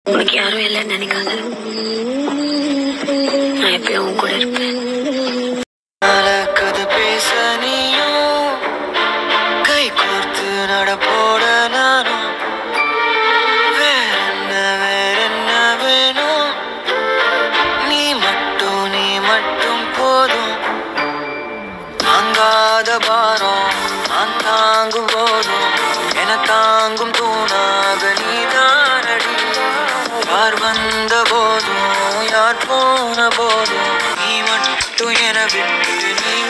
உனக்கு யாரும் இல்லைன்னு நினைக்காத நான் எப்பயும் உன் கூட இருப்பேன் நடக்குது பேச நீயும் கை கோர்த்து நடப்போட நானும் வேற என்ன வேற என்ன வேணும் நீ மட்டும் நீ மட்டும் போதும் தாங்காத பாரம் நான் தாங்கும் போதும் என தாங்கும் தூணாக நீ தானடி யார் வந்த போதும் யார் போன போதும் நீ மட்டும் என விட்டு நீ